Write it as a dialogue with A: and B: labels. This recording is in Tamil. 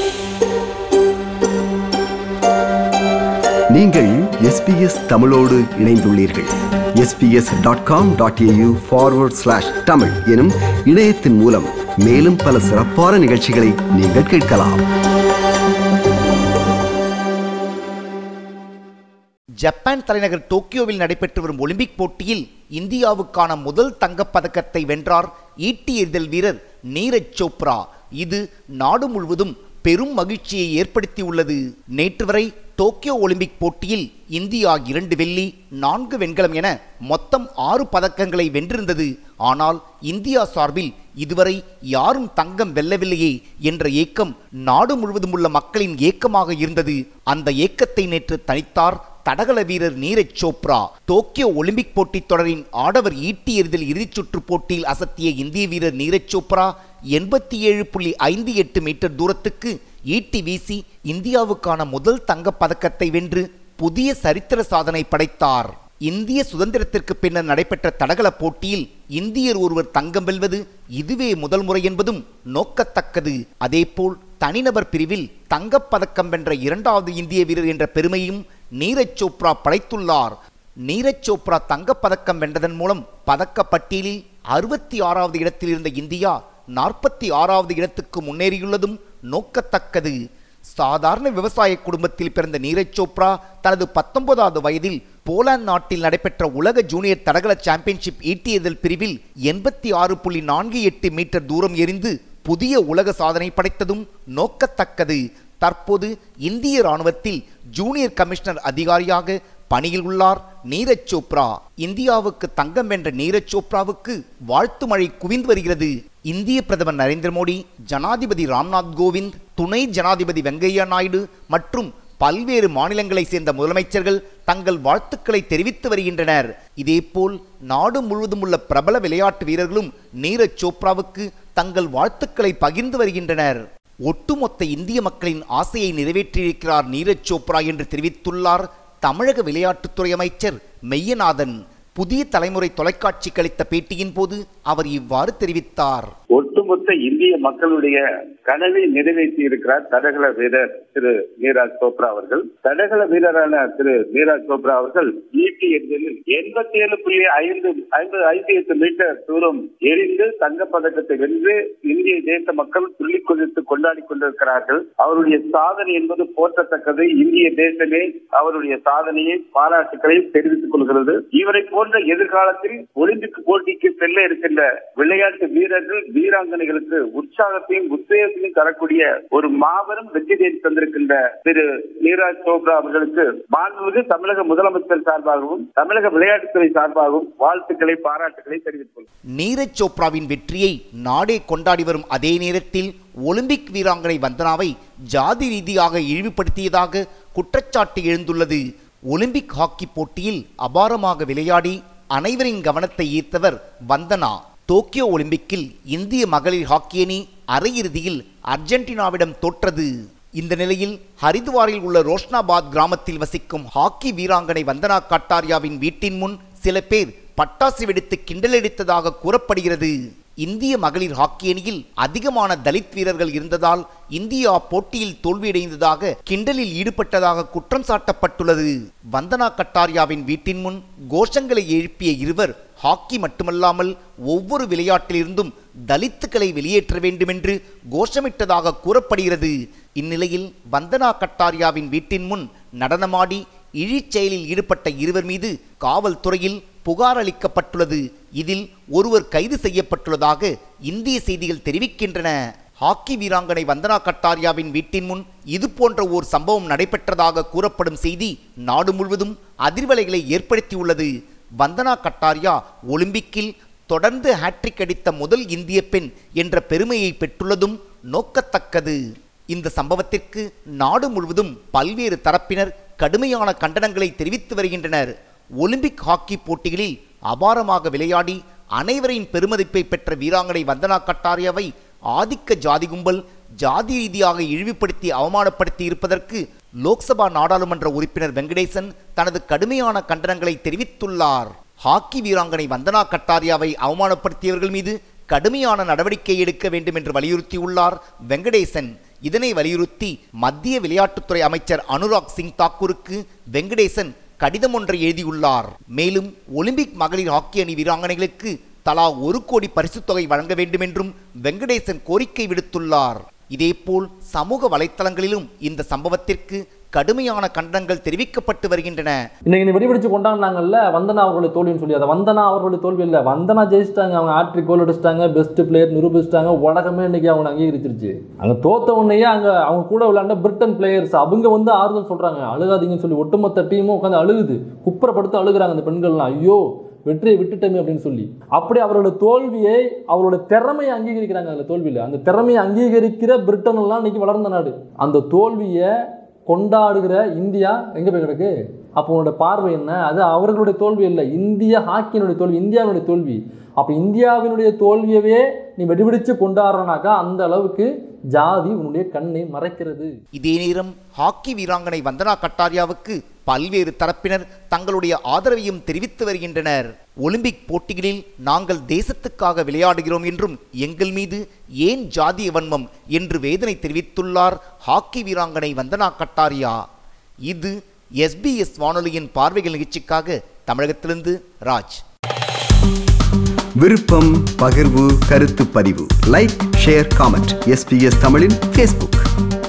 A: நீங்கள் எஸ்பிஎஸ் தமிழோடு இணைந்துள்ளீர்கள் SBS dot com dot AU forward slash Tamil எனும் இணையத்தின் மூலம் மேலும் பல சிறப்பான நிகழ்ச்சிகளை நீங்கள் கேட்கலாம்
B: ஜப்பான் தலைநகர் டோக்கியோவில் நடைபெற்று வரும் ஒலிம்பிக் போட்டியில் இந்தியாவுக்கான முதல் தங்கப் பதக்கத்தை வென்றார் ஈட்டி எறிதல் வீரர் நீரஜ் சோப்ரா இது நாடு முழுவதும் பெரும் மகிழ்ச்சியை ஏற்படுத்தியுள்ளது நேற்று வரை டோக்கியோ ஒலிம்பிக் போட்டியில் இந்தியா இரண்டு வெள்ளி நான்கு வெண்கலம் என மொத்தம் ஆறு பதக்கங்களை வென்றிருந்தது ஆனால் இந்தியா சார்பில் இதுவரை யாரும் தங்கம் வெல்லவில்லையே என்ற ஏக்கம் நாடு முழுவதும் உள்ள மக்களின் ஏக்கமாக இருந்தது அந்த ஏக்கத்தை நேற்று தனித்தார் தடகள வீரர் நீரஜ் சோப்ரா டோக்கியோ ஒலிம்பிக் போட்டித் தொடரின் ஆடவர் ஈட்டி எறிதல் இறுதிச் சுற்று போட்டியில் அசத்திய இந்திய வீரர் நீரஜ் சோப்ரா எண்பத்தி ஏழு புள்ளி ஐந்து எட்டு மீட்டர் தூரத்துக்கு ஈட்டி வீசி இந்தியாவுக்கான முதல் தங்கப் பதக்கத்தை வென்று புதிய சரித்திர சாதனை படைத்தார் இந்திய சுதந்திரத்திற்கு பின்னர் நடைபெற்ற தடகள போட்டியில் இந்தியர் ஒருவர் தங்கம் வெல்வது இதுவே முதல் முறை என்பதும் நோக்கத்தக்கது அதேபோல் தனிநபர் பிரிவில் தங்கப் பதக்கம் வென்ற இரண்டாவது இந்திய வீரர் என்ற பெருமையும் நீரஜ் சோப்ரா படைத்துள்ளார் நீரஜ் சோப்ரா தங்கப் பதக்கம் வென்றதன் மூலம் பதக்க பட்டியலில் அறுபத்தி ஆறாவது இடத்தில் இருந்த இந்தியா நாற்பத்தி ஆறாவது இடத்துக்கு முன்னேறியுள்ளதும் நோக்கத்தக்கது சாதாரண விவசாய குடும்பத்தில் பிறந்த நீரஜ் சோப்ரா தனது பத்தொன்பதாவது வயதில் போலாந்து நாட்டில் நடைபெற்ற உலக ஜூனியர் தடகள சாம்பியன்ஷிப் ஈட்டியதல் பிரிவில் எண்பத்தி ஆறு புள்ளி நான்கு எட்டு மீட்டர் தூரம் எறிந்து புதிய உலக சாதனை படைத்ததும் நோக்கத்தக்கது தற்போது இந்திய ராணுவத்தில் ஜூனியர் கமிஷனர் அதிகாரியாக பணியில் உள்ளார் நீரஜ் சோப்ரா இந்தியாவுக்கு தங்கம் வென்ற நீரஜ் சோப்ராவுக்கு வாழ்த்து மழை குவிந்து வருகிறது இந்திய பிரதமர் நரேந்திர மோடி ஜனாதிபதி ராம்நாத் கோவிந்த் துணை ஜனாதிபதி வெங்கையா நாயுடு மற்றும் பல்வேறு மாநிலங்களைச் சேர்ந்த முதலமைச்சர்கள் தங்கள் வாழ்த்துக்களை தெரிவித்து வருகின்றனர் இதேபோல் நாடு முழுவதும் உள்ள பிரபல விளையாட்டு வீரர்களும் நீரஜ் சோப்ராவுக்கு தங்கள் வாழ்த்துக்களை பகிர்ந்து வருகின்றனர் ஒட்டுமொத்த இந்திய மக்களின் ஆசையை நிறைவேற்றியிருக்கிறார் நீரஜ் சோப்ரா என்று தெரிவித்துள்ளார் தமிழக விளையாட்டுத்துறை அமைச்சர் மெய்யநாதன் புதிய தலைமுறை தொலைக்காட்சிக்கு அளித்த பேட்டியின் போது அவர் இவ்வாறு தெரிவித்தார்
C: ஒட்டுமொத்த இந்திய மக்களுடைய கனவை நிறைவேற்றி இருக்கிறார் தடகள வீரர் திரு நீராஜ் சோப்ரா அவர்கள் தடகள வீரரான திரு நீராஜ் சோப்ரா அவர்கள் ஈட்டி எறிதலில் எண்பத்தி ஏழு புள்ளி ஐந்து ஐம்பது ஐந்து எட்டு மீட்டர் தூரம் எரிந்து தங்கப் பதக்கத்தை வென்று இந்திய தேச மக்கள் துள்ளி குதித்து கொண்டாடி கொண்டிருக்கிறார்கள் அவருடைய சாதனை என்பது போற்றத்தக்கது இந்திய தேசமே அவருடைய சாதனையை பாராட்டுக்களை தெரிவித்துக் கொள்கிறது இவரை போன்ற எதிர்காலத்தில் ஒலிம்பிக் போட்டிக்கு செல்ல இருக்கின்ற விளையாட்டு வீரர்கள் வீராங்கனைகளுக்கு உற்சாகத்தையும் உத்வேகத்தையும் தரக்கூடிய ஒரு மாபெரும் வெற்றி தேடி தந்திருக்கின்ற திரு நீராஜ் சோப்ரா அவர்களுக்கு மாண்புமிகு தமிழக முதலமைச்சர் சார்பாகவும் தமிழக விளையாட்டுத்துறை சார்பாகவும் வாழ்த்துக்களை பாராட்டுக்களை தெரிவித்துக் கொள்கிறேன்
B: நீரஜ் சோப்ராவின் வெற்றியை நாடே கொண்டாடி வரும் அதே நேரத்தில் ஒலிம்பிக் வீராங்கனை வந்தனாவை ஜாதி ரீதியாக இழிவுபடுத்தியதாக குற்றச்சாட்டு எழுந்துள்ளது ஒலிம்பிக் ஹாக்கி போட்டியில் அபாரமாக விளையாடி அனைவரின் கவனத்தை ஈர்த்தவர் வந்தனா டோக்கியோ ஒலிம்பிக்கில் இந்திய மகளிர் ஹாக்கி அணி அரையிறுதியில் அர்ஜென்டினாவிடம் தோற்றது இந்த நிலையில் ஹரித்வாரில் உள்ள ரோஷ்னாபாத் கிராமத்தில் வசிக்கும் ஹாக்கி வீராங்கனை வந்தனா கட்டாரியாவின் வீட்டின் முன் சில பேர் பட்டாசு வெடித்து கிண்டலடித்ததாக கூறப்படுகிறது இந்திய மகளிர் ஹாக்கி அணியில் அதிகமான தலித் வீரர்கள் இருந்ததால் இந்தியா போட்டியில் தோல்வியடைந்ததாக கிண்டலில் ஈடுபட்டதாக குற்றம் சாட்டப்பட்டுள்ளது வந்தனா கட்டாரியாவின் வீட்டின் முன் கோஷங்களை எழுப்பிய இருவர் ஹாக்கி மட்டுமல்லாமல் ஒவ்வொரு விளையாட்டிலிருந்தும் தலித்துக்களை வெளியேற்ற வேண்டுமென்று கோஷமிட்டதாக கூறப்படுகிறது இந்நிலையில் வந்தனா கட்டாரியாவின் வீட்டின் முன் நடனமாடி இழிச் செயலில் ஈடுபட்ட இருவர் மீது காவல்துறையில் புகார் அளிக்கப்பட்டுள்ளது இதில் ஒருவர் கைது செய்யப்பட்டுள்ளதாக இந்திய செய்திகள் தெரிவிக்கின்றன ஹாக்கி வீராங்கனை வந்தனா கட்டாரியாவின் வீட்டின் முன் இது போன்ற ஓர் சம்பவம் நடைபெற்றதாக கூறப்படும் செய்தி நாடு முழுவதும் அதிர்வலைகளை ஏற்படுத்தியுள்ளது வந்தனா கட்டாரியா ஒலிம்பிக்கில் தொடர்ந்து ஹாட்ரிக் அடித்த முதல் இந்திய பெண் என்ற பெருமையை பெற்றுள்ளதும் நோக்கத்தக்கது இந்த சம்பவத்திற்கு நாடு முழுவதும் பல்வேறு தரப்பினர் கடுமையான கண்டனங்களை தெரிவித்து வருகின்றனர் ஒலிம்பிக் ஹாக்கி போட்டிகளில் அபாரமாக விளையாடி அனைவரின் பெருமதிப்பை பெற்ற வீராங்கனை வந்தனா கட்டாரியாவை ஆதிக்க ஜாதி கும்பல் ஜாதி ரீதியாக இழிவுபடுத்தி அவமானப்படுத்தி இருப்பதற்கு லோக்சபா நாடாளுமன்ற உறுப்பினர் வெங்கடேசன் தனது கடுமையான கண்டனங்களை தெரிவித்துள்ளார் ஹாக்கி வீராங்கனை வந்தனா கட்டாரியாவை அவமானப்படுத்தியவர்கள் மீது கடுமையான நடவடிக்கை எடுக்க வேண்டும் என்று வலியுறுத்தியுள்ளார் வெங்கடேசன் இதனை வலியுறுத்தி மத்திய விளையாட்டுத்துறை அமைச்சர் அனுராக் சிங் தாக்கூருக்கு வெங்கடேசன் கடிதம் ஒன்றை எழுதியுள்ளார் மேலும் ஒலிம்பிக் மகளிர் ஹாக்கி அணி வீராங்கனைகளுக்கு தலா ஒரு கோடி பரிசுத் தொகை வழங்க வேண்டும் என்றும் வெங்கடேசன் கோரிக்கை விடுத்துள்ளார் இதேபோல் சமூக வலைத்தளங்களிலும் இந்த சம்பவத்திற்கு கடுமையான கண்டனங்கள் தெரிவிக்கப்பட்டு வருகின்றன
D: இன்னைக்கு நீ வெடிபிடிச்சு கொண்டாடினாங்கல்ல வந்தனா அவர்களுடைய தோல்வின்னு சொல்லி அதை வந்தனா அவர்களுடைய தோல்வி இல்லை வந்தனா ஜெயிச்சிட்டாங்க அவங்க ஆட்ரி கோல் அடிச்சிட்டாங்க பெஸ்ட் பிளேயர் நிரூபிச்சிட்டாங்க உலகமே இன்னைக்கு அவங்க அங்கீகரிச்சிருச்சு அங்கே தோத்த உடனேயே அங்கே அவங்க கூட விளையாண்ட பிரிட்டன் பிளேயர்ஸ் அவங்க வந்து ஆறுதல் சொல்கிறாங்க அழுகாதீங்கன்னு சொல்லி ஒட்டுமொத்த டீமும் உட்காந்து அழுகுது குப்புறப்படுத்து அழுகுறாங்க அந்த பெண்கள்லாம் ஐயோ வெற்றியை விட்டுட்டோமே அப்படின்னு சொல்லி அப்படி அவரோட தோல்வியை அவரோட திறமையை அங்கீகரிக்கிறாங்க அதில் தோல்வியில் அந்த திறமையை அங்கீகரிக்கிற பிரிட்டன் எல்லாம் இன்னைக்கு வளர்ந்த நாடு அந்த தோல்வியை கொண்டாடுகிற இந்தியா எங்கே போய் கிடக்கு அப்போ உன்னோட பார்வை என்ன அது அவர்களுடைய தோல்வி இல்லை இந்திய ஹாக்கியினுடைய தோல்வி இந்தியாவினுடைய தோல்வி அப்போ இந்தியாவினுடைய தோல்வியவே நீ வெடிபிடிச்சு கொண்டாடுறனாக்கா அந்த அளவுக்கு ஜாதி உன்னுடைய கண்ணை மறைக்கிறது
B: இதே நேரம் ஹாக்கி வீராங்கனை வந்தனா கட்டாரியாவுக்கு பல்வேறு தரப்பினர் தங்களுடைய ஆதரவையும் தெரிவித்து வருகின்றனர் ஒலிம்பிக் போட்டிகளில் நாங்கள் தேசத்துக்காக விளையாடுகிறோம் என்றும் எங்கள் மீது ஏன் ஜாதிய வன்மம் என்று வேதனை தெரிவித்துள்ளார் ஹாக்கி வீராங்கனை வந்தனா கட்டாரியா இது எஸ்பிஎஸ் வானொலியின் பார்வைகள் நிகழ்ச்சிக்காக தமிழகத்திலிருந்து ராஜ்
A: விருப்பம் பகிர்வு கருத்து பதிவு லைக் ஷேர் காமெண்ட் எஸ்பிஎஸ் தமிழின் ஃபேஸ்புக்